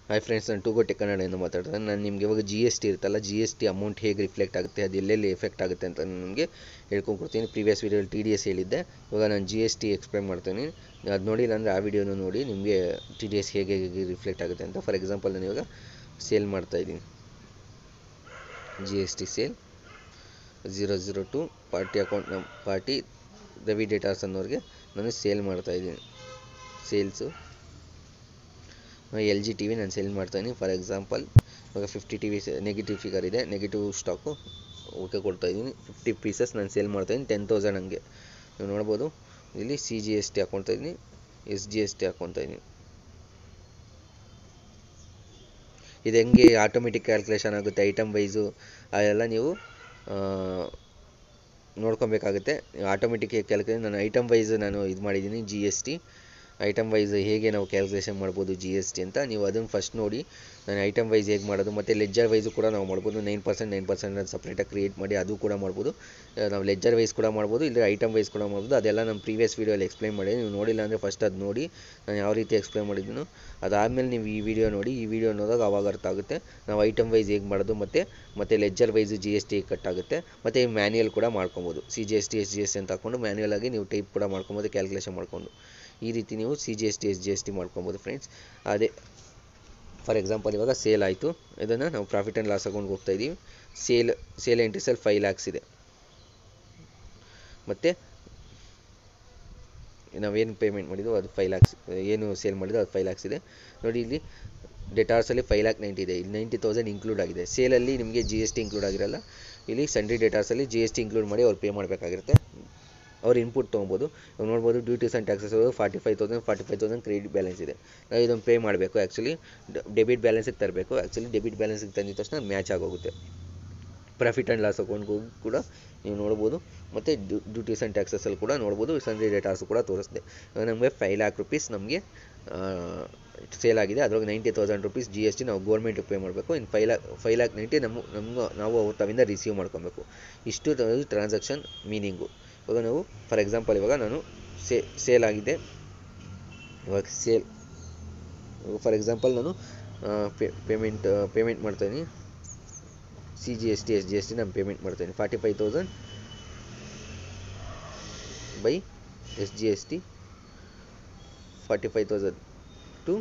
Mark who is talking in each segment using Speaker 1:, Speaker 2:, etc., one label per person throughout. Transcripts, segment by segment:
Speaker 1: hi friends ನಾನು ಟೂಗೋಟೆ ಕನ್ನಡದಿಂದ ಮಾತಾಡ್ತಾರೆ ನಾನು ನಿಮಗೆ ಇವಾಗ ಜಿ ಎಸ್ ಟಿ ಇರುತ್ತಲ್ಲ ಜಿ ಎಸ್ ಟಿ ಅಮೌಂಟ್ ಹೇಗೆ ರಿಫ್ಲೆಕ್ಟ್ ಆಗುತ್ತೆ ಅದು ಎಲ್ಲೆಲ್ಲಿ ಎಫೆಕ್ಟ್ ಆಗುತ್ತೆ ಅಂತ ನಾನು ನಿಮಗೆ ಹೇಳ್ಕೊಂಡ್ಕೊಡ್ತೀನಿ ಪ್ರೀವಿಯಸ್ ವೀಡಿಯೋಲಿ ಟಿ ಡಿ ಎಸ್ ಹೇಳಿದ್ದೆ ಇವಾಗ ನಾನು ಜಿ ಎಸ್ ಟಿ ಎಕ್ಸ್ಪ್ಲೈನ್ ಮಾಡ್ತೀನಿ ಅದು ನೋಡಿಲ್ಲ ಅಂದರೆ ಆ ವಿಡಿಯೋನು ನೋಡಿ ನಿಮಗೆ ಟಿ ಡಿ ಎಸ್ ಹೇಗೆ ಹೇಗೆ ರಿಫ್ಲೆಕ್ಟ್ ಆಗುತ್ತೆ ಅಂತ ಫಾರ್ ಎಕ್ಸಾಂಪಲ್ ನಾನು ಇವಾಗ ಸೇಲ್ ಮಾಡ್ತಾಯಿದ್ದೀನಿ G S T sale zero zero two party account ನಮ್ಮ ಪಾರ್ಟಿ ರವಿ ಡೇಟಾಸ್ ಅನ್ನೋರಿಗೆ ನಾನು ಸೇಲ್ ಮಾಡ್ತಾಯಿದ್ದೀನಿ sales L G T V ನಾನು ಸೇಲ್ ಮಾಡ್ತಾಯಿದ್ದೀನಿ ಫಾರ್ ಎಕ್ಸಾಂಪಲ್ ಇವಾಗ fifty T V negative figure ಇದೆ ನೆಗೆಟಿವ್ ಸ್ಟಾಕು ಓಕೆ ಕೊಡ್ತಾಯಿದ್ದೀನಿ ಫಿಫ್ಟಿ ಪೀಸಸ್ ನಾನು ಸೇಲ್ ಮಾಡ್ತಾಯಿದ್ದೀನಿ ಟೆನ್ ತೌಸಂಡ್ ಹಂಗೆ ನೀವು ನೋಡ್ಬೋದು ಇಲ್ಲಿ ಸಿ ಜಿ ಎಸ್ ಟಿ ಹಾಕ್ಕೊಳ್ತಾ ಇದ್ದೀನಿ ಎಸ್ ಜಿ ಎಸ್ ಟಿ ಹಾಕ್ಕೊಳ್ತಾ ಇದ್ದೀನಿ ಇದು ಹೆಂಗೆ ಆಟೋಮೆಟಿಕ್ ಕ್ಯಾಲ್ಕುಲೇಷನ್ ಆಗುತ್ತೆ ಐಟಮ್ ವೈಸು ಅದೆಲ್ಲ ನೀವು ನೋಡ್ಕೊಬೇಕಾಗುತ್ತೆ ಆಟೋಮೆಟಿಕ್ ಕ್ಯಾಲ್ಕುಲೇಷನ್ ನಾನು ಐಟಮ್ ವೈಸ್ ನಾನು ಇದು ಮಾಡಿದ್ದೀನಿ G S T item wise ಹೇಗೆ ನಾವು ಕ್ಯಾಲ್ಕುಲೇಷನ್ ಮಾಡ್ಬೋದು ಜಿ ಎಸ್ ಟಿ ಅಂತ ನೀವು ಅದನ್ನು ಫಸ್ಟ್ ನೋಡಿ ನಾನು ಐಟಮ್ ವೈಸ್ ಹೇಗೆ ಮಾಡೋದು ಮತ್ತು ಲೆಜ್ಜರ್ ವೈಸು ಕೂಡ ನಾವು ಮಾಡ್ಬೋದು ನೈನ್ ಪರ್ಸೆಂಟ್ ನೈನ್ ಪರ್ಸೆಂಟ್ ಅಂತ ಸಪ್ರೇಟಾಗಿ ಕ್ರಿಯೇಟ್ ಮಾಡಿ ಅದು ಕೂಡ ಮಾಡ್ಬೋದು ನಾವು ಲೆಜ್ಜರ್ ವೈಸ್ ಕೂಡ ಮಾಡ್ಬೋದು ಇಲ್ಲ ಐಟಮ್ ವೈಸ್ ಕೂಡ ಮಾಡ್ಬೋದು ಅದೆಲ್ಲ ನಮ್ಮ ಪ್ರೀವಿಯಸ್ ವೀಡಿಯೋಲಿ ಎಕ್ಸ್ಪ್ಲೈನ್ ಮಾಡಿ ನೀವು ನೋಡಿಲ್ಲ ಅಂದರೆ ಫಸ್ಟ್ ಅದು ನೋಡಿ ನಾನು ಯಾವ ರೀತಿ ಎಕ್ಸ್ಪ್ಲೈನ್ ಮಾಡಿದ್ದೀನೋ ಅದಾದಮೇಲೆ ನೀವು ಈ ವಿಡಿಯೋ ನೋಡಿ ಈ ವಿಡಿಯೋ ನೋಡಿದಾಗ ಅವಾಗ ಅರ್ಥ ಆಗುತ್ತೆ ನಾವು ಐಟಮ್ ವೈಸ್ ಹೇಗೆ ಮಾಡೋದು ಮತ್ತು ಮತ್ತು ledger wise G S T cut ಆಗುತ್ತೆ ಮತ್ತು ಮ್ಯಾನ್ಯಲ್ ಕೂಡ ಮಾಡ್ಕೊಬೋದು C G S T S G S T ಅಂತ ಹಾಕ್ಕೊಂಡು ಮ್ಯಾನ್ಯಲ್ ಆಗಿ ನೀವು ಟೈಪ್ ಕೂಡ ಮಾಡ್ಕೊಬೋದು ಕ್ಯಾಲ್ಕುಲೇಷನ್ ಮಾಡ್ಕೊಂಡು ಈ ರೀತಿ ನೀವು C G S T S G S T ಮಾಡ್ಕೊಬೋದು ಫ್ರೆಂಡ್ಸ್ ಅದೇ ಫಾರ್ ಎಕ್ಸಾಂಪಲ್ ಇವಾಗ ಸೇಲ್ ಆಯಿತು ಇದನ್ನು ನಾವು ಪ್ರಾಫಿಟ್ ಆ್ಯಂಡ್ ಲಾಸ್ ಅಕೌಂಟ್ಗೆ ಹೋಗ್ತಾ ಇದ್ದೀವಿ ಸೇಲ್ ಸೇಲ್ ಎಂಟ್ರೀಸಲ್ಲಿ ಫೈವ್ ಲ್ಯಾಕ್ಸ್ ಇದೆ ಮತ್ತು ನಾವೇನು ಪೇಮೆಂಟ್ ಮಾಡಿದ್ದು ಅದು ಫೈವ್ ಲ್ಯಾಕ್ಸ್ ಏನು ಸೇಲ್ ಮಾಡಿದ್ದು ಅದು ಫೈವ್ ಲ್ಯಾಕ್ಸ್ ಇದೆ ನೋಡಿ ಇಲ್ಲಿ ಡೇಟಾರ್ಸಲ್ಲಿ ಫೈವ್ ಲ್ಯಾಕ್ ನೈಂಟಿ ಇದೆ ಇಲ್ಲಿ ನೈಂಟಿ ತೌಸಂಡ್ ಇನ್ಕ್ಲೂಡ್ ಆಗಿದೆ ಸೇಲಲ್ಲಿ ನಿಮಗೆ ಜಿ ಎಸ್ ಟಿ ಇನ್ಕ್ಲೂಡ್ ಆಗಿರಲ್ಲ ಇಲ್ಲಿ ಸಂಡ್ರಿ ಡೇಟಾರ್ಸಲ್ಲಿ ಜಿ ಎಸ್ ಟಿ ಇನ್ಕ್ಲೂಡ್ ಮಾಡಿ ಅವ್ರು ಪೇ ಮಾಡಬೇಕಾಗಿರುತ್ತೆ ಅವ್ರು ಇನ್ಪುಟ್ ತೊಗೊಬೋದು ಇವಾಗ ನೋಡ್ಬೋದು duties and taxes forty five thousand forty five thousand credit balance ಇದೆ ನಾವು ಇದನ್ನು ಪೇ ಮಾಡಬೇಕು ಆ್ಯಕ್ಚುಲಿ ಡೆಬಿಟ್ ಬ್ಯಾಲೆನ್ಸಿಗೆ ತರಬೇಕು ಆ್ಯಕ್ಚುಲಿ ಡೆಬಿಟ್ ಬ್ಯಾಲೆನ್ಸಿಗೆ ತಂದಿದ ತಕ್ಷಣ ಮ್ಯಾಚ್ ಆಗೋಗುತ್ತೆ ಪ್ರಾಫಿಟ್ ಆ್ಯಂಡ್ ಲಾಸ್ ಅಕೌಂಟ್ಗೂ ಕೂಡ ನೀವು ನೋಡ್ಬೋದು ಮತ್ತು ಡ್ಯೂಟೀಸ್ ಆ್ಯಂಡ್ ಟ್ಯಾಕ್ಸಸಲ್ಲಿ ಕೂಡ ನೋಡ್ಬೋದು ಸಂಜೆ ಡೇಟಾಸು ಕೂಡ ತೋರಿಸ್ದೆ ನಮಗೆ ಫೈವ್ ಲ್ಯಾಕ್ ರುಪೀಸ್ ನಮಗೆ ಸೇಲ್ ಆಗಿದೆ ಅದ್ರೊಳಗೆ ninety thousand rupees G S T ನಾವು ಗೋರ್ಮೆಂಟಿಗೆ ಪೇ ಮಾಡಬೇಕು ಇನ್ನು five lakh five lakh ninety ನಮ್ಮ ನಮ್ಮ ನಾವು ಅವ್ರ ತವಿಂದ ರಿಸೀವ್ ಮಾಡ್ಕೊಬೇಕು ಇಷ್ಟು ಟ್ರಾನ್ಸಾಕ್ಷನ್ ಮೀನಿಂಗು ಇವಾಗ ನಾವು ಫಾರ್ ಎಕ್ಸಾಂಪಲ್ ಇವಾಗ ನಾನು ಸೇ ಸೇಲ್ ಆಗಿದೆ ಇವಾಗ ಸೇಲ್ ಫಾರ್ ಎಕ್ಸಾಂಪಲ್ ನಾನು ಪೇ ಪೇಮೆಂಟ್ ಪೇಮೆಂಟ್ ಮಾಡ್ತಾಯಿದ್ದೀನಿ C G S T S G S T ನಾನು ಪೇಮೆಂಟ್ ಮಾಡ್ತಾಯಿದ್ದೀನಿ forty five thousand by S G S T forty five thousand to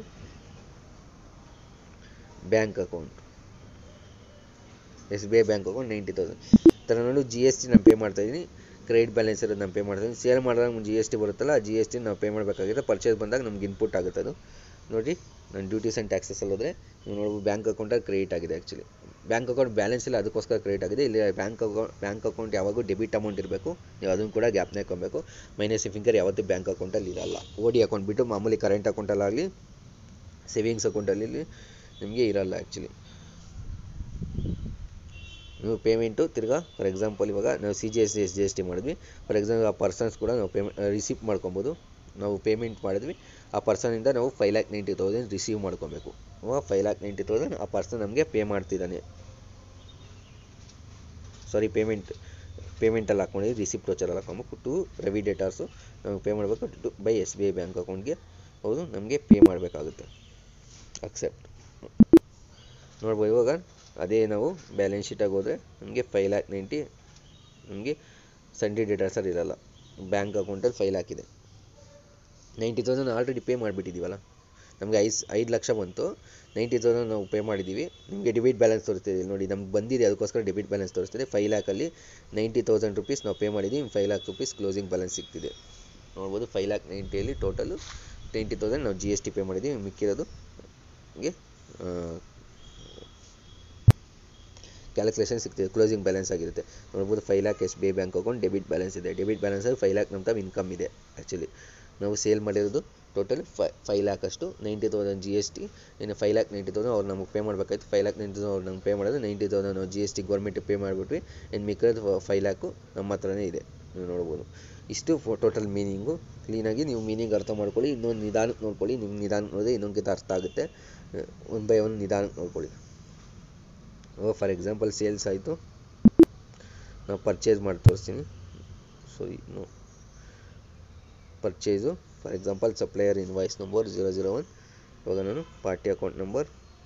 Speaker 1: bank account S B I bank account ninety thousand ಥರ ನೋಡಿ G S T ನಾನು pay ಮಾಡ್ತಾಯಿದ್ದೀನಿ credit balance ಇರೋದು ನಾನು pay ಮಾಡ್ತೀನಿ sale ಮಾಡಿದಾಗ ನಮ್ಗೆ ಜಿ ಎಸ್ ಟಿ ಬರುತ್ತಲ್ಲ ಆ ಜಿ ಎಸ್ ಟಿ ನಾವು ಪೇ ಮಾಡಬೇಕಾಗುತ್ತೆ ಪರ್ಚೇಸ್ ಬಂದಾಗ ನಮ್ಗೆ ಇನ್ಪುಟ್ ಆಗುತ್ತೆ ಅದು ನೋಡಿ ನಾನು ಡ್ಯೂಟೀಸ್ ಆ್ಯಂಡ್ ಟ್ಯಾಕ್ಸಸಲ್ಲಿ ಹೋದರೆ ನೀವು ನೋಡ್ಬೋದು ಬ್ಯಾಂಕ್ ಅಕೌಂಟಲ್ಲಿ ಕ್ರೆಡಿಟ್ ಆಗಿದೆ ಆ್ಯಕ್ಚುಲಿ ಬ್ಯಾಂಕ್ ಅಕೌಂಟ್ ಬ್ಯಾಲೆನ್ಸ್ ಇಲ್ಲ ಅದಕ್ಕೋಸ್ಕರ ಕ್ರೆಡಿಟ್ ಆಗಿದೆ ಇಲ್ಲಿ ಬ್ಯಾಂಕ್ ಅಕೌಂಟ್ ಬ್ಯಾಂಕ್ ಅಕೌಂಟ್ ಯಾವಾಗೂ ಡೆಬಿಟ್ ಅಮೌಂಟ್ ಇರಬೇಕು ನೀವು ಅದನ್ನು ಕೂಡ ಗ್ಯಾಪ್ನ ಹಾಕೊಬೇಕು ಮೈನಸ್ ಫಿಂಗರ್ ಯಾವತ್ತೂ ಬ್ಯಾಂಕ್ ಅಕೌಂಟಲ್ಲಿ ಇರಲ್ಲ ಓ ಡಿ ಅಕೌಂಟ್ ಬಿಟ್ಟು ಮಾಮೂಲಿ ಕರೆಂಟ್ ಅಕೌಂಟಲ್ಲಾಗಲಿ ಸೇವಿಂಗ್ಸ್ ಅಕೌಂಟಲ್ಲಿ ನಿಮಗೆ ಇರಲ್ಲ ಆ್ಯಕ್ಚುಲಿ ನೀವು ಪೇಮೆಂಟು ತಿರ್ಗಾ ಫಾರ್ ಎಕ್ಸಾಂಪಲ್ ಇವಾಗ ನಾವು C G S T S G S T ಮಾಡಿದ್ವಿ ಫಾರ್ ಎಕ್ಸಾಂಪಲ್ ಆ ಪರ್ಸನ್ಸ್ ಕೂಡ ನಾವು ಪೇಮೆಂಟ್ ರಿಸೀವ್ ಮಾಡ್ಕೊಬೋದು ನಾವು ಪೇಮೆಂಟ್ ಮಾಡಿದ್ವಿ ಆ ಪರ್ಸನಿಂದ ನಾವು five lakh ninety thousand receive ಮಾಡ್ಕೊಬೇಕು ಅವಾಗ ಫೈವ್ ಲ್ಯಾಕ್ ನೈಂಟಿ ತೌಸಂಡ್ ಆ ಪರ್ಸನ್ ನಮಗೆ ಪೇ ಮಾಡ್ತಿದ್ದಾನೆ ಸಾರಿ ಪೇಮೆಂಟ್ ಪೇಮೆಂಟಲ್ಲಿ ಹಾಕ್ಕೊಂಡಿದ್ದು ರಿಸಿಪ್ಟ್ ವೋಚರಲ್ಲಿ ಹಾಕ್ಕೊಬೇಕು ಟು ರವಿ ಡೇಟಾರ್ಸು ನಾವು ಪೇ ಮಾಡಬೇಕು to by S B I bank ಅಕೌಂಟ್ಗೆ ಹೌದು ನಮಗೆ ಪೇ ಮಾಡಬೇಕಾಗುತ್ತೆ ಅಕ್ಸೆಪ್ಟ್ ನೋಡ್ಬೋದು ಇವಾಗ ಅದೇ ನಾವು ಬ್ಯಾಲೆನ್ಸ್ ಶೀಟಾಗಿ ಹೋದರೆ ನಮಗೆ ಫೈವ್ ಲ್ಯಾಕ್ ನೈಂಟಿ ನಮಗೆ ಸಂಡೇ ಡೇಟಾಸಲ್ಲಿ ಇರಲ್ಲ ಬ್ಯಾಂಕ್ ಅಕೌಂಟಲ್ಲಿ ಫೈವ್ ಲ್ಯಾಕ್ ಇದೆ ನೈಂಟಿ ತೌಸಂಡ್ ಆಲ್ರೆಡಿ ಪೇ ಮಾಡಿಬಿಟ್ಟಿದ್ದೀವಲ್ಲ ನಮಗೆ ಐದು ಐದು ಲಕ್ಷ ಬಂತು ನೈಂಟಿ ತೌಸಂಡ್ ನಾವು ಪೇ ಮಾಡಿದ್ದೀವಿ ನಿಮಗೆ ಡೆಬಿಟ್ ಬ್ಯಾಲೆನ್ಸ್ ತೋರಿಸ್ತಿದೆ ನೋಡಿ ನಮ್ಗೆ ಬಂದಿದೆ ಅದಕ್ಕೋಸ್ಕರ ಡೆಬಿಟ್ ಬ್ಯಾಲೆನ್ಸ್ ತೋರಿಸ್ತಿದೆ ಫೈವ್ ಲ್ಯಾಕಲ್ಲಿ ನೈಂಟಿ ತೌಸಂಡ್ ರುಪೀಸ್ ನಾವು ಪೇ ಮಾಡಿದ್ದೀವಿ five lakh rupees closing balance ಸಿಗ್ತಿದೆ ನೋಡ್ಬೋದು ಫೈವ್ ಲ್ಯಾಕ್ ನೈಂಟಿಯಲ್ಲಿ ಟೋಟಲು ನೈಂಟಿ ತೌಸಂಡ್ ನಾವು ಜಿ ಎಸ್ ಟಿ ಪೇ ಮಾಡಿದ್ದೀವಿ ಮಿಕ್ಕಿರೋದು ನಮಗೆ ಕ್ಯಾಲ್ಕುಲೇಷನ್ ಸಿಗ್ತಿದೆ ಕ್ಲೋಸಿಂಗ್ ಬ್ಯಾಲೆನ್ಸ್ ಆಗಿರುತ್ತೆ ನೋಡ್ಬೋದು five lakh S B I bank account debit balance ಇದೆ ಡೆಬಿಟ್ ಬ್ಯಾಲೆನ್ಸಲ್ಲಿ ಫೈವ್ ಲ್ಯಾಕ್ ನಮ್ಮ ಇನ್ಕಮ್ ಇದೆ ಆ್ಯಕ್ಚುಲಿ ನಾವು ಸೇಲ್ ಮಾಡಿರೋದು ಟೋಟಲ್ ಫೈ ಫೈವ್ ಲ್ಯಾಕ್ ಅಷ್ಟು ninety thousand G S T ಇನ್ನು ಫೈವ್ ಲ್ಯಾಕ್ ನೈಂಟಿ ತೌಸಂಡ್ ಅವ್ರು ನಮಗೆ ಪೇ ಮಾಡಬೇಕಾಯ್ತು ಫೈವ್ ಲ್ಯಾಕ್ ನೈಂಟಿ ತೌಸಂಡ್ ಅವ್ರು ನಮ್ಗೆ ಪೇ ಮಾಡೋದು ನೈಂಟಿ ತೌಸಂಡ್ ನಾವು ಜಿ ಎಸ್ ಟಿ ಗೌರ್ಮೆಂಟಿಗೆ ಪೇ ಮಾಡಿಬಿಟ್ವಿ ಇನ್ನು ಮಿಕ್ಕಿರೋದು ಫೈವ್ ಲ್ಯಾಕು ನಮ್ಮ ಹತ್ರನೇ ಇದೆ ನೀವು ನೋಡ್ಬೋದು ಇಷ್ಟು ಫೋ ಟೋಟಲ್ ಮೀನಿಂಗು ಕ್ಲೀನಾಗಿ ನೀವು ಮೀನಿಂಗ್ ಅರ್ಥ ಮಾಡ್ಕೊಳ್ಳಿ ಇನ್ನೊಂದು ನಿಧಾನಕ್ಕೆ ನೋಡ್ಕೊಳ್ಳಿ ನಿಮ್ಮ ನಿಧಾನ ನೋಡಿದ್ರೆ ಇನ್ನೊಂದು ಅರ್ಥ ಆಗುತ್ತೆ ಒನ್ ಬೈ ಒನ್ ನಿಧಾನಕ್ಕೆ ನೋಡ್ಕೊಳ್ಳಿ ಫಾರ್ ಎಕ್ಸಾಂಪಲ್ ಸೇಲ್ಸ್ ಆಯಿತು ನಾವು ಪರ್ಚೇಸ್ ಮಾಡಿ ತೋರಿಸ್ತೀನಿ ಸೊ ಇನ್ನು purchase for example supplier invoice number zero zero one ಇವಾಗ ನಾನು ಪಾರ್ಟಿ ಅಕೌಂಟ್ ನಂಬರ್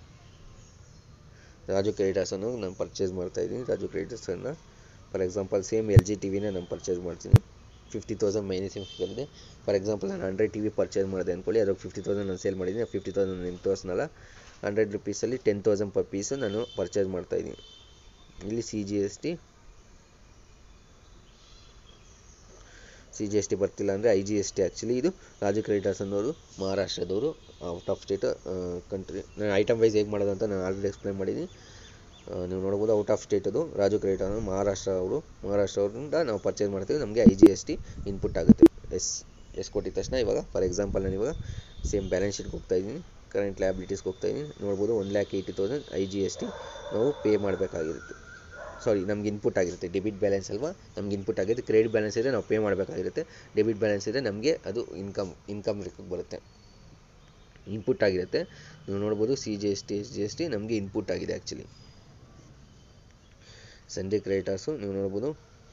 Speaker 1: ರಾಜು ಕ್ರೆಡಿಟರ್ಸನ್ನು ನಾನು ಪರ್ಚೇಸ್ ಮಾಡ್ತಾ ಇದ್ದೀನಿ ರಾಜು ಕ್ರೆಡಿಟರ್ಸನ್ನು for example same L G T ವಿನೇ ನಾನು ಪರ್ಚೇಸ್ ಮಾಡ್ತೀನಿ ಫಿಫ್ಟಿ ತೌಸಂಡ್ ಮೈನಸ್ ಬಂದಿದೆ ಫಾರ್ ಎಕ್ಸಾಂಪಲ್ ನಾನು ಹಂಡ್ರೆಡ್ ಟಿ ವಿ ಪರ್ಚೇಸ್ ಮಾಡಿದೆ ಅಂದ್ಕೊಳ್ಳಿ ಅದ್ರಾಗ ಫಿಫ್ಟಿ ತೌಸಂಡ್ ನಾನು ಸೇಲ್ ಮಾಡಿದ್ದೀನಿ ಫಿಫ್ಟಿ ತೌಸಂಡ್ ನಿಮ್ಗೆ ತೋರಿಸ್ನಲ್ಲ ಹಂಡ್ರೆಡ್ ರುಪೀಸಲ್ಲಿ ಟೆನ್ ತೌಸಂಡ್ ಪರ್ ಪೀಸು ನಾನು ಪರ್ಚೇಸ್ ಮಾಡ್ತಾಯಿದ್ದೀನಿ ಇಲ್ಲಿ C G S T C G S T ಬರ್ತಿಲ್ಲ ಅಂದರೆ I G S T actually ಇದು ರಾಜು ಕ್ರೆಡಿಟರ್ಸ್ ಅನ್ನೋರು ಮಹಾರಾಷ್ಟ್ರದವರು ಔಟ್ ಆಫ್ ಸ್ಟೇಟ್ ಕಂಟ್ರಿ ನಾನು ಐಟಮ್ ವೈಸ್ ಹೇಗೆ ಮಾಡೋದು ಅಂತ ನಾನು ಆಲ್ರೆಡಿ ಎಕ್ಸ್ಪ್ಲೈನ್ ಮಾಡಿದ್ದೀನಿ ಆ, ನೀವು ನೋಡ್ಬೋದು ಔಟ್ ಆಫ್ ಸ್ಟೇಟ್ ಅದು ರಾಜು ಕ್ರೆಡಿಟ್ ಅನ್ನೋ ಮಹಾರಾಷ್ಟ್ರ ಅವರು ಮಹಾರಾಷ್ಟ್ರ ಅವರಿಂದ ನಾವು ಪರ್ಚೇಸ್ ಮಾಡ್ತೀವಿ ನಮಗೆ I G S T input ಆಗುತ್ತೆ ಎಸ್ ಎಸ್ ಕೊಟ್ಟಿದ ತಕ್ಷಣ ಇವಾಗ ಫಾರ್ ಎಕ್ಸಾಂಪಲ್ ನಾನು ಇವಾಗ ಸೇಮ್ ಬ್ಯಾಲೆನ್ಸ್ ಶೀಟ್ಗೆ ಹೋಗ್ತಾ ಇದ್ದೀನಿ ಕರೆಂಟ್ ಲ್ಯಾಬಿಲಿಟೀಸ್ಗೆ ಹೋಗ್ತಾ ಇದ್ದೀನಿ ನೋಡ್ಬೋದು one lakh eighty thousand I G S T ನಾವು ಪೇ ಮಾಡಬೇಕಾಗಿರುತ್ತೆ ಸಾರಿ ನಮ್ಗೆ ಇನ್ಪುಟ್ ಆಗಿರುತ್ತೆ ಡೆಬಿಟ್ ಬ್ಯಾಲೆನ್ಸ್ ಅಲ್ವಾ ನಮ್ಗೆ ಇನ್ಪುಟ್ ಆಗಿರುತ್ತೆ ಕ್ರೆಡಿಟ್ ಬ್ಯಾಲೆನ್ಸ್ ಇದ್ದರೆ ನಾವು ಪೇ ಮಾಡಬೇಕಾಗಿರುತ್ತೆ ಡೆಬಿಟ್ ಬ್ಯಾಲೆನ್ಸ್ ಇದ್ದರೆ ನಮಗೆ ಅದು ಇನ್ಕಮ್ ಇನ್ಕಮ್ ಲೆಕ್ಕಕ್ಕೆ ಬರುತ್ತೆ ಇನ್ಪುಟ್ ಆಗಿರುತ್ತೆ ನೀವು ನೋಡ್ಬೋದು C G S T S G S T ನಮಗೆ ಇನ್ಪುಟ್ ಆಗಿದೆ ಆ್ಯಕ್ಚುಲಿ ಸಂಡೇ ಕ್ರೆಡಿಟರ್ಸು ನೀವು ನೋಡ್ಬೋದು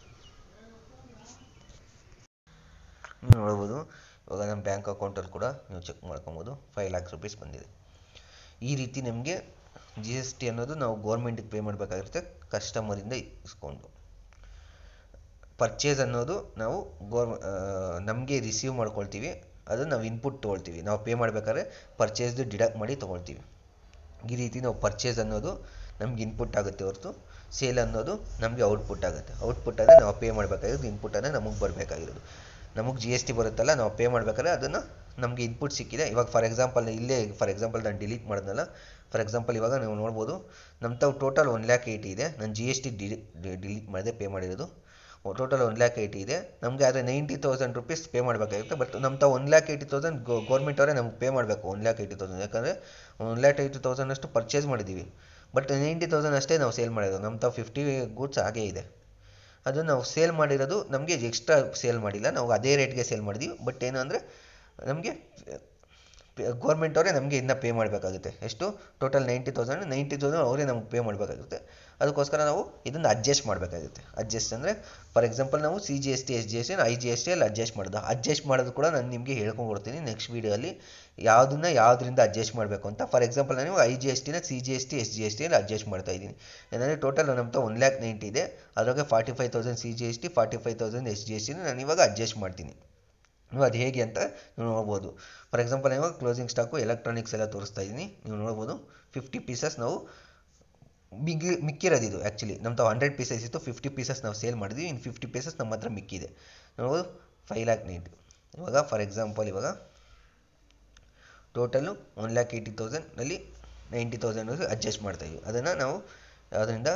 Speaker 1: ನೀವು ನೋಡ್ಬೋದು ಇವಾಗ ನಮ್ಮ ಬ್ಯಾಂಕ್ ಅಕೌಂಟಲ್ಲಿ ಕೂಡ ನೀವು ಚೆಕ್ ಮಾಡ್ಕೊಬೋದು ಫೈವ್ ಲ್ಯಾಕ್ಸ್ ರುಪೀಸ್ ಬಂದಿದೆ ಈ ರೀತಿ ನಮಗೆ ಜಿ ಎಸ್ ಟಿ ಅನ್ನೋದು ನಾವು ಗೌರ್ಮೆಂಟಿಗೆ ಪೇ ಮಾಡಬೇಕಾಗಿರುತ್ತೆ ಕಸ್ಟಮರಿಂದ ಇಸ್ಕೊಂಡು ಪರ್ಚೇಸ್ ಅನ್ನೋದು ನಾವು ಗೋರ್ ನಮಗೆ ರಿಸೀವ್ ಮಾಡ್ಕೊಳ್ತೀವಿ ಅದು ನಾವು ಇನ್ಪುಟ್ ತೊಗೊಳ್ತೀವಿ ನಾವು ಪೇ ಮಾಡಬೇಕಾದ್ರೆ ಪರ್ಚೇಸ್ದು ಡಿಡಕ್ಟ್ ಮಾಡಿ ತೊಗೊಳ್ತೀವಿ ಈ ರೀತಿ ನಾವು ಪರ್ಚೇಸ್ ಅನ್ನೋದು ನಮ್ಗೆ ಇನ್ಪುಟ್ ಆಗುತ್ತೆ ಹೊರತು ಸೇಲ್ ಅನ್ನೋದು ನಮಗೆ ಔಟ್ಪುಟ್ ಆಗುತ್ತೆ ಔಟ್ಪುಟ್ ಅಂದರೆ ನಾವು ಪೇ ಮಾಡಬೇಕಾಗಿರೋದು ಇನ್ಪುಟ್ ಅಂದರೆ ನಮಗೆ ಬರಬೇಕಾಗಿರೋದು ನಮಗೆ ಜಿ ಎಸ್ ಟಿ ಬರುತ್ತಲ್ಲ ನಾವು ಪೇ ಮಾಡಬೇಕಾದ್ರೆ ಅದನ್ನು ನಮಗೆ ಇನ್ಪುಟ್ ಸಿಕ್ಕಿದೆ ಇವಾಗ ಫಾರ್ ಎಕ್ಸಾಂಪಲ್ ಇಲ್ಲೇ ಫಾರ್ ಎಕ್ಸಾಂಪಲ್ ನಾನು ಡಿಲೀಟ್ ಮಾಡಿದ್ನಲ್ಲ ಫಾರ್ ಎಕ್ಸಾಂಪಲ್ ಇವಾಗ ನೀವು ನೋಡ್ಬೋದು ನಮ್ಮ ತಾವು ಟೋಟಲ್ ಒನ್ ಲ್ಯಾಕ್ ಏಯ್ಟಿ ಇದೆ ನಾನು ಜಿ ಎಸ್ ಟಿ ಡಿಲೀಟ್ ಮಾಡಿದೆ ಪೇ ಮಾಡಿರೋದು ಟೋಟಲ್ ಒನ್ ಲ್ಯಾಕ್ ಏಯ್ಟಿ ಇದೆ ನಮಗೆ ಆದರೆ ನೈಂಟಿ ತೌಸಂಡ್ ರುಪೀಸ್ ಪೇ ಮಾಡಬೇಕಾಗಿರುತ್ತೆ ಬಟ್ ನಮ್ಮ ತಾವು one lakh eighty thousand government ಅವರೇ ನಮ್ಗೆ ಪೇ ಮಾಡಬೇಕು ಒನ್ ಲ್ಯಾಕ್ ಏಯ್ಟಿ ತೌಸಂಡ್ ಯಾಕಂದರೆ ಒನ್ ಲ್ಯಾಕ್ ಏಯ್ಟಿ ತೌಸಂಡ್ ಅಷ್ಟು ಪರ್ಚೇಸ್ ಮಾಡಿದ್ದೀವಿ ಬಟ್ ನೈಂಟಿ ತೌಸಂಡ್ ಅಷ್ಟೇ ನಾವು ಸೇಲ್ ಮಾಡಿರೋದು ನಮ್ಮ ತಾವು ಫಿಫ್ಟಿ ಗೂಡ್ಸ್ ಹಾಗೇ ಇದೆ ಅದು ನಾವು ಸೇಲ್ ಮಾಡಿರೋದು ನಮಗೆ ಎಕ್ಸ್ಟ್ರಾ ಸೇಲ್ ಮಾಡಿಲ್ಲ ನಾವು ಅದೇ ರೇಟ್ಗೆ ಸೇಲ್ ಮಾಡಿದ್ದೀವಿ ಬಟ್ ಏನು ಅಂದರೆ ನಮಗೆ ಗೌರ್ಮೆಂಟ್ ಅವರೇ ನಮಗೆ ಇನ್ನೂ ಪೇ ಮಾಡಬೇಕಾಗುತ್ತೆ ಎಷ್ಟು total ninety thousand ninety thousand ಅವರೇ ನಮ್ಗೆ ಪೇ ಮಾಡಬೇಕಾಗುತ್ತೆ ಅದಕ್ಕೋಸ್ಕರ ನಾವು ಇದನ್ನು ಅಡ್ಜಸ್ಟ್ ಮಾಡಬೇಕಾಗುತ್ತೆ ಅಡ್ಜಸ್ಟ್ ಅಂದರೆ ಫಾರ್ ಎಕ್ಸಾಂಪಲ್ ನಾವು C G S T S G S T I G S T ಅಲ್ಲಿ ಅಡ್ಜಸ್ಟ್ ಮಾಡೋದು ಅಡ್ಜಸ್ಟ್ ಮಾಡೋದು ಕೂಡ ನಾನು ನಿಮಗೆ ಹೇಳ್ಕೊಂಡು ಕೊಡ್ತೀನಿ ನೆಕ್ಸ್ಟ್ ವೀಡಿಯೋಲಿ ಯಾವುದನ್ನ ಯಾವುದರಿಂದ ಅಡ್ಜಸ್ಟ್ ಮಾಡಬೇಕು ಅಂತ ಫಾರ್ ಎಕ್ಸಾಂಪಲ್ ನಾನು ಐ ಜಿ ಎಸ್ ಟಿನ C G S T S G S ಟಿಯಲ್ಲಿ ಅಡ್ಜಸ್ಟ್ ಮಾಡ್ತಾ ಇದ್ದೀನಿ ಏನಂದರೆ ಟೋಟಲ್ ನಮ್ಮ ಹತ್ರ ಒನ್ ಲ್ಯಾಕ್ ನೈಂಟಿ ಇದೆ ಅದ್ರಾಗೆ forty five thousand C G S T forty five thousand S G S ಟಿನ ನಾನು ಇವಾಗ ಅಡ್ಜಸ್ಟ್ ಮಾಡ್ತೀನಿ ನೀವು ಅದು ಹೇಗೆ ಅಂತ ನೀವು ನೋಡ್ಬೋದು ಫಾರ್ ಎಕ್ಸಾಂಪಲ್ ಇವಾಗ ಕ್ಲೋಸಿಂಗ್ ಸ್ಟಾಕು ಎಲೆಕ್ಟ್ರಾನಿಕ್ಸ್ ಎಲ್ಲ ತೋರಿಸ್ತಾ ಇದ್ದೀನಿ ನೀವು ನೋಡ್ಬೋದು ಫಿಫ್ಟಿ ಪೀಸಸ್ ನಾವು ಮಿಗಿ ಮಿಕ್ಕಿರೋದು ಇದು ಆ್ಯಕ್ಚುಲಿ ನಮ್ಮ ತಾವು ಹಂಡ್ರೆಡ್ ಪೀಸಸ್ ಇತ್ತು ಫಿಫ್ಟಿ ಪೀಸಸ್ ನಾವು ಸೇಲ್ ಮಾಡಿದ್ವಿ ಇನ್ನು ಫಿಫ್ಟಿ ಪೀಸಸ್ ನಮ್ಮ ಹತ್ರ ಮಿಕ್ಕಿದೆ ನೋಡ್ಬೋದು ಫೈವ್ ಲ್ಯಾಕ್ ನೈಂಟಿ ಇವಾಗ ಫಾರ್ ಎಕ್ಸಾಂಪಲ್ ಇವಾಗ ಟೋಟಲು ಒನ್ ಲ್ಯಾಕ್ ಏಯ್ಟಿ ತೌಸಂಡಲ್ಲಿ ನೈಂಟಿ ತೌಸಂಡ್ ಅಡ್ಜಸ್ಟ್ ಮಾಡ್ತಾಯಿದ್ವಿ ಅದನ್ನು ನಾವು ಅದರಿಂದ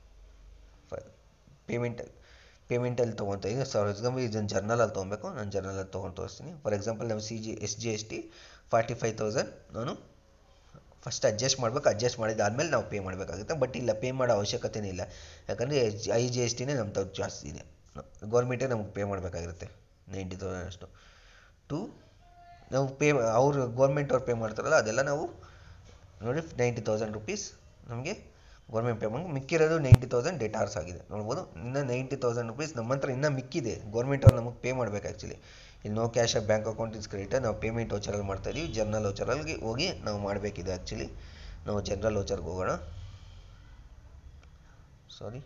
Speaker 1: ಪೇಮೆಂಟ್ ಪೇಮೆಂಟಲ್ಲಿ ತೊಗೊತಾ ಇದ್ದೀನಿ ಫಾರ್ ಎಕ್ಸಾಂಪಲ್ ಇದನ್ನು ಜರ್ನಲಲ್ಲಿ ತೊಗೊಬೇಕು ನಾನು ಜರ್ನಲಲ್ಲಿ ತೊಗೊಂಡು ತೋರಿಸ್ತೀನಿ ಫಾರ್ ಎಕ್ಸಾಂಪಲ್ ನಾವು C G S G S T forty five thousand ನಾನು ಫಸ್ಟ್ ಅಡ್ಜಸ್ಟ್ ಮಾಡಬೇಕು ಅಡ್ಜಸ್ಟ್ ಮಾಡಿದ್ದಾದಮೇಲೆ ನಾವು ಪೇ ಮಾಡಬೇಕಾಗುತ್ತೆ ಬಟ್ ಇಲ್ಲ ಪೇ ಮಾಡೋ ಅವಶ್ಯಕತೆನೇ ಇಲ್ಲ ಯಾಕಂದರೆ ಐ ಜಿ ಎಸ್ ಟಿನೇ ನಮ್ಮ ತವ್ರು ಜಾಸ್ತಿ ಇದೆ ಗೌರ್ಮೆಂಟೇ ನಮ್ಗೆ ಪೇ ಮಾಡಬೇಕಾಗಿರುತ್ತೆ ನೈಂಟಿ ತೌಸಂಡ್ ಅಷ್ಟು ಟು ನಾವು ಪೇ ಅವರು ಗೌರ್ಮೆಂಟ್ ಅವ್ರು ಪೇ ಮಾಡ್ತಾರಲ್ಲ ಅದೆಲ್ಲ ನಾವು ನೋಡಿ ನೈಂಟಿ ತೌಸಂಡ್ ರುಪೀಸ್ ನಮಗೆ ಗೌರ್ಮೆಂಟ್ ಪೇ ಮಾಡಿ ಮಿಕ್ಕಿರೋದು ನೈಂಟಿ ತೌಸಂಡ್ ಡೆಟಾರ್ಸ್ ಆಗಿದೆ ನೋಡ್ಬೋದು ಇನ್ನು ನೈಂಟಿ ತೌಸಂಡ್ ರುಪೀಸ್ ನಮ್ಮ ಹತ್ರ ಇನ್ನೂ ಮಿಕ್ಕಿದೆ ಗೌರ್ಮೆಂಟ್ ಅವ್ರು ನಮಗೆ ಪೇ ಮಾಡಬೇಕು ಆ್ಯಕ್ಚುಲಿ ಇಲ್ಲಿ no cash bank account is credit ನಾವು ಪೇಮೆಂಟ್ ವೋಚರಲ್ಲಿ ಮಾಡ್ತಾಯಿದ್ದೀವಿ ಜರ್ನಲ್ ವೋಚರಲ್ಲಿ ಹೋಗಿ ನಾವು ಮಾಡಬೇಕಿದೆ ಆ್ಯಕ್ಚುಲಿ ನಾವು ಜನರಲ್ ವೋಚರ್ಗೆ ಹೋಗೋಣ ಸಾರಿ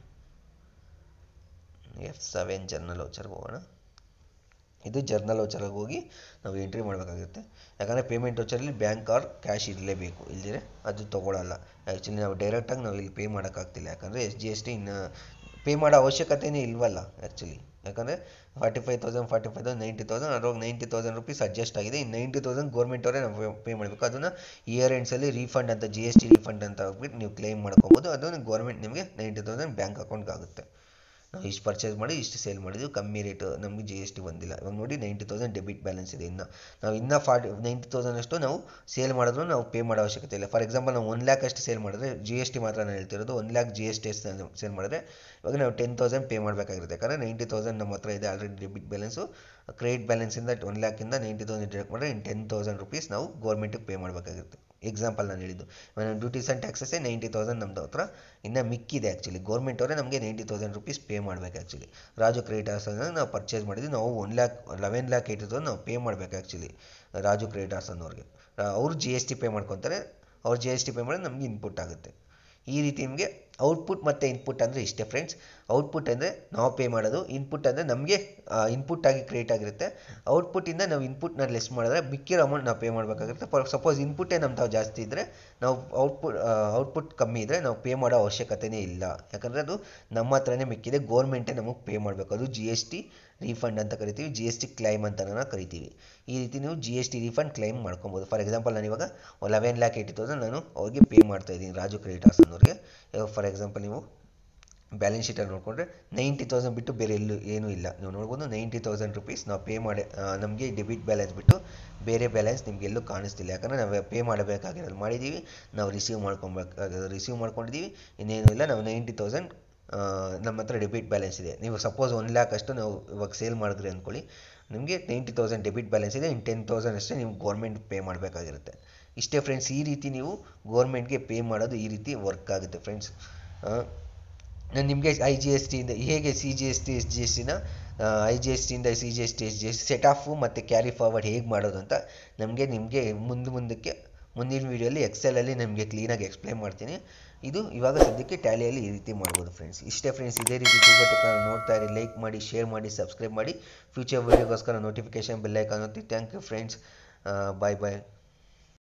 Speaker 1: ಎಫ್ ಸೆವೆನ್ ಜರ್ನಲ್ ವೋಚರ್ಗೆ ಹೋಗೋಣ ಇದು ಜರ್ನಲ್ ವೋಚರ್ಗೆ ಹೋಗಿ ನಾವು ಎಂಟ್ರಿ ಮಾಡಬೇಕಾಗುತ್ತೆ ಯಾಕಂದರೆ ಪೇಮೆಂಟ್ ವೋಚರಲ್ಲಿ ಬ್ಯಾಂಕ್ ಆರ್ ಕ್ಯಾಶ್ ಇರಲೇಬೇಕು ಇಲ್ದಿರೆ ಅದು ತೊಗೊಳಲ್ಲ ಆ್ಯಕ್ಚುಲಿ ನಾವು ಡೈರೆಕ್ಟಾಗಿ ನಾವು ಇಲ್ಲಿ ಪೇ ಮಾಡೋಕ್ಕಾಗ್ತಿಲ್ಲ ಯಾಕಂದರೆ ಎಸ್ ಜಿ ಎಸ್ ಟಿ ಇನ್ನು ಪೇ ಮಾಡೋ ಅವಶ್ಯಕತೆಯೇ ಇಲ್ವಲ್ಲ ಆ್ಯಕ್ಚುಲಿ ಯಾಕಂದರೆ forty five thousand forty five thousand ninety thousand ಅದ್ರಾಗ ನೈಂಟಿ ತೌಸಂಡ್ ರುಪೀಸ್ ಅಡ್ಜಸ್ಟ್ ಆಗಿದೆ ಇನ್ನು ನೈಂಟಿ ತೌಸಂಡ್ ಗೌರ್ಮೆಂಟ್ ಅವರೇ ನಾವು ಪೇ ಮಾಡಬೇಕು ಅದನ್ನು ಇಯರ್ ಎಂಡ್ಸಲ್ಲಿ ರೀಫಂಡ್ ಅಂತ ಜಿ ಎಸ್ ಟಿ ರೀಫಂಡ್ ಅಂತ ಹೋಗ್ಬಿಟ್ಟು ನೀವು ಕ್ಲೈಮ್ ಮಾಡ್ಕೊಬೋದು ಅದನ್ನು ಗೌರ್ಮೆಂಟ್ ನಿಮಗೆ ನೈಂಟಿ ತೌಸಂಡ್ ಬ್ಯಾಂಕ್ ಅಕೌಂಟ್ಗೆ ಆಗುತ್ತೆ ನಾವು ಇಷ್ಟು ಪರ್ಚೇಸ್ ಮಾಡಿ ಇಷ್ಟು ಸೇಲ್ ಮಾಡಿದ್ವಿ ಕಮ್ಮಿ ರೇಟು ನಮಗೆ ಜಿ ಎಸ್ ಟಿ ಬಂದಿಲ್ಲ ಇವಾಗ ನೋಡಿ ನೈಂಟಿ ತೌಸಂಡ್ ಡೆಬಿಟ್ ಬ್ಯಾಲೆನ್ಸ್ ಇದೆ ಇನ್ನು ನಾವು ಇನ್ನೂ ಫಾರ್ಟಿ ನೈಂಟಿ ತೌಸಂಡ್ ಅಷ್ಟು ನಾವು ಸೇಲ್ ಮಾಡಿದ್ರು ನಾವು ಪೇ ಮಾಡೋ ಅವಶ್ಯಕತೆ ಇಲ್ಲ ಫಾರ್ ಎಕ್ಸಾಂಪಲ್ ನಾವು ಒನ್ ಲ್ಯಾಕ್ ಅಷ್ಟು ಸೇಲ್ ಮಾಡಿದ್ರೆ ಜಿ ಎಸ್ ಟಿ ಮಾತ್ರ ನಾನು ಹೇಳ್ತಿರೋದು one lakh G S T sale ಮಾಡಿದ್ರೆ ಇವಾಗ ನಾವು ಟೆನ್ ತೌಸಂಡ್ ಪೇ ಮಾಡಬೇಕಾಗಿರುತ್ತೆ ಯಾಕಂದರೆ ನೈಂಟಿ ತೌಸಂಡ್ ನಮ್ಮ ಹತ್ರ ಇದೆ ಆಲ್ರೆಡಿ ಡೆಬಿಟ್ ಬ್ಯಾಲೆನ್ಸು ಕ್ರೆಡಿಟ್ ಬ್ಯಾಲೆನ್ಸಿಂದ ಒನ್ ಲ್ಯಾಕಿಂದ ನೈಂಟಿ ತೌಸಂಡ್ ಡಿಡಕ್ಟ್ ಮಾಡಿದ್ರೆ ಇನ್ನು ಟೆನ್ ತೌಸಂಡ್ ರುಪೀಸ್ ನಾವು ಗೌರ್ಮೆಂಟಿಗೆ ಪೇ ಮಾಡಬೇಕಾಗಿರುತ್ತೆ ಎಕ್ಸಾಂಪಲ್ ನಾನು ಹೇಳಿದ್ದು ಡ್ಯೂಟೀಸ್ ಆ್ಯಂಡ್ ಟ್ಯಾಕ್ಸಸ್ಸೇ ನೈಂಟಿ ತೌಸಂಡ್ ನಮ್ಮದು ಹತ್ರ ಇನ್ನು ಮಿಕ್ಕಿದೆ ಆ್ಯಕ್ಚುಲಿ ಗೌರ್ಮೆಂಟ್ ಅವರೇ ನಮಗೆ ನೈಂಟಿ ತೌಸಂಡ್ ರುಪೀಸ್ ಪೇ ಮಾಡಬೇಕು ಆ್ಯಕ್ಚುಲಿ ರಾಜು ಕ್ರೆಡಿಟರ್ಸ್ ಅನ್ನೋ ನಾವು ಪರ್ಚೇಸ್ ಮಾಡಿದ್ವಿ ನಾವು one lakh eleven lakh eighty thousand ನಾವು ಪೇ ಮಾಡಬೇಕು ಆ್ಯಕ್ಚುಲಿ ರಾಜು ಕ್ರೆಡಿಟರ್ಸ್ ಅನ್ನೋರಿಗೆ ಅವರು ಜಿ ಎಸ್ ಟಿ ಪೇ ಮಾಡ್ಕೊತಾರೆ ಅವ್ರು ಜಿ ಎಸ್ ಟಿ ಪೇ ಮಾಡಿದ್ರೆ ನಮಗೆ ಇನ್ಪುಟ್ ಆಗುತ್ತೆ
Speaker 2: ಈ ರೀತಿ ನಿಮಗೆ ಔಟ್ಪುಟ್ ಮತ್ತು ಇನ್ಪುಟ್ ಅಂದರೆ ಇಷ್ಟೇ ಫ್ರೆಂಡ್ಸ್ ಔಟ್ಪುಟ್ ಅಂದರೆ ನಾವು ಪೇ ಮಾಡೋದು ಇನ್ಪುಟ್ ಅಂದರೆ ನಮಗೆ ಇನ್ಪುಟ್ ಆಗಿ ಕ್ರಿಯೇಟ್ ಆಗಿರುತ್ತೆ ಔಟ್ಪುಟ್ಟಿಂದ ನಾವು ಇನ್ಪುಟ್ನ ಲೆಸ್ ಮಾಡಿದ್ರೆ ಮಿಕ್ಕಿರೋ ಅಮೌಂಟ್ ನಾವು ಪೇ ಮಾಡಬೇಕಾಗುತ್ತೆ ಫಾರ್ ಸಪೋಸ್ ಇನ್ಪುಟ್ಟೇ ನಮ್ದು ಜಾಸ್ತಿ ಇದ್ದರೆ ನಾವು ಔಟ್ಪುಟ್ ಔಟ್ಪುಟ್ ಕಮ್ಮಿ ಇದ್ದರೆ ನಾವು ಪೇ ಮಾಡೋ ಅವಶ್ಯಕತೆನೇ ಇಲ್ಲ ಯಾಕಂದರೆ ಅದು ನಮ್ಮ ಹತ್ರನೇ ಮಿಕ್ಕಿದೆ ಗೋರ್ಮೆಂಟೇ ನಮಗೆ ಪೇ ಮಾಡಬೇಕು ಅದು ಜಿ ಎಸ್ ಟಿ ರೀಫಂಡ್ ಅಂತ ಕರಿತೀವಿ ಜಿ ಎಸ್ ಟಿ ಕ್ಲೈಮ್ ಅಂತ ಕರಿತೀವಿ ಈ ರೀತಿ ನೀವು G S T refund claim ಮಾಡ್ಕೊಬೋದು ಫಾರ್ ಎಕ್ಸಾಂಪಲ್ ನಾನು ಇವಾಗ ಲೆವೆನ್ ಲ್ಯಾಕ್ ಏಯ್ಟಿ ತೌಸಂಡ್ ನಾನು ಅವ್ರಿಗೆ ಪೇ ಮಾಡ್ತಾ ಇದ್ದೀನಿ ರಾಜು ಕ್ರೆಡಿಟರ್ಸ್ ಅನ್ನೋರಿಗೆ ಇವಾಗ ಫಾರ್ ಎಕ್ಸಾಂಪಲ್ ನೀವು ಬ್ಯಾಲೆನ್ಸ್ ಶೀಟಲ್ಲಿ ನೋಡಿಕೊಂಡ್ರೆ ನೈಂಟಿ ತೌಸಂಡ್ ಬಿಟ್ಟು ಬೇರೆ ಎಲ್ಲೂ ಏನೂ ಇಲ್ಲ ನೀವು ನೋಡ್ಬೋದು ನೈಂಟಿ ತೌಸಂಡ್ ರುಪೀಸ್ ನಾವು ಪೇ ಮಾಡಿ ನಮಗೆ ಡೆಬಿಟ್ ಬ್ಯಾಲೆನ್ಸ್ ಬಿಟ್ಟು ಬೇರೆ ಬ್ಯಾಲೆನ್ಸ್ ನಿಮಗೆ ಎಲ್ಲೂ ಕಾಣಿಸ್ತಿಲ್ಲ ಯಾಕಂದರೆ ನಾವು ಪೇ ಮಾಡಬೇಕಾಗಿರೋದು ಮಾಡಿದ್ದೀವಿ ನಾವು ರಿಸೀವ್ ಮಾಡ್ಕೊಬೇಕು ರಿಸೀವ್ ಮಾಡ್ಕೊಂಡಿದ್ದೀವಿ ಇನ್ನೇನು ಇಲ್ಲ ನಾವು ನೈಂಟಿ ತೌಸಂಡ್ ನಮ್ಮ ಹತ್ರ ಡೆಬಿಟ್ ಬ್ಯಾಲೆನ್ಸ್ ಇದೆ ನೀವು ಸಪೋಸ್ ಒನ್ ಲ್ಯಾಕ್ ಅಷ್ಟು ನಾವು ಇವಾಗ ಸೇಲ್ ಮಾಡಿದ್ರಿ ಅಂದ್ಕೊಳ್ಳಿ ನಿಮಗೆ ನೈಂಟಿ ತೌಸಂಡ್ ಡೆಬಿಟ್ ಬ್ಯಾಲೆನ್ಸ್ ಇದೆ ಇನ್ನು ಟೆನ್ ತೌಸಂಡ್ ಅಷ್ಟೇ ನೀವು ಗೌರ್ಮೆಂಟ್ ಪೇ ಮಾಡಬೇಕಾಗಿರುತ್ತೆ ಇಷ್ಟೇ ಫ್ರೆಂಡ್ಸ್ ಈ ರೀತಿ ನೀವು ಗೋರ್ಮೆಂಟ್ಗೆ ಪೇ ಮಾಡೋದು ಈ ರೀತಿ ವರ್ಕ್ ಆಗುತ್ತೆ ಫ್ರೆಂಡ್ಸ್ ನಾನು ನಿಮಗೆ ಐ ಜಿ ಎಸ್ ಟಿಯಿಂದ ಹೇಗೆ C G S T S G S ಟಿನ ಐ ಜಿ ಎಸ್ ಟಿಯಿಂದ C G S T S G S set off ಮತ್ತು ಕ್ಯಾರಿ ಫಾರ್ವರ್ಡ್ ಹೇಗೆ ಮಾಡೋದು ಅಂತ ನಮಗೆ ನಿಮಗೆ ಮುಂದೆ ಮುಂದಕ್ಕೆ ಮುಂದಿನ ವೀಡಿಯೋಲಿ ಎಕ್ಸೆಲಲ್ಲಿ ನಿಮಗೆ ಕ್ಲೀನಾಗಿ ಎಕ್ಸ್ಪ್ಲೈನ್ ಮಾಡ್ತೀನಿ ಇದು ಇವಾಗ ಸದ್ಯಕ್ಕೆ ಟ್ಯಾಲಿಯಲ್ಲಿ ಈ ರೀತಿ ಮಾಡ್ಬೋದು ಫ್ರೆಂಡ್ಸ್ ಇಷ್ಟೇ ಫ್ರೆಂಡ್ಸ್ ಇದೇ ರೀತಿ ತಿಳ್ಕೊಟ್ಟಕ್ಕೆ ನೋಡ್ತಾ ಇರಿ ಲೈಕ್ ಮಾಡಿ ಶೇರ್ ಮಾಡಿ ಸಬ್ಸ್ಕ್ರೈಬ್ ಮಾಡಿ ಫ್ಯೂಚರ್ ವೀಡಿಯೋಗೋಸ್ಕರ ನೋಟಿಫಿಕೇಶನ್ ಬೆಲ್ಲೈಕಾನ್ ಒತ್ತಿ thank you friends bye bye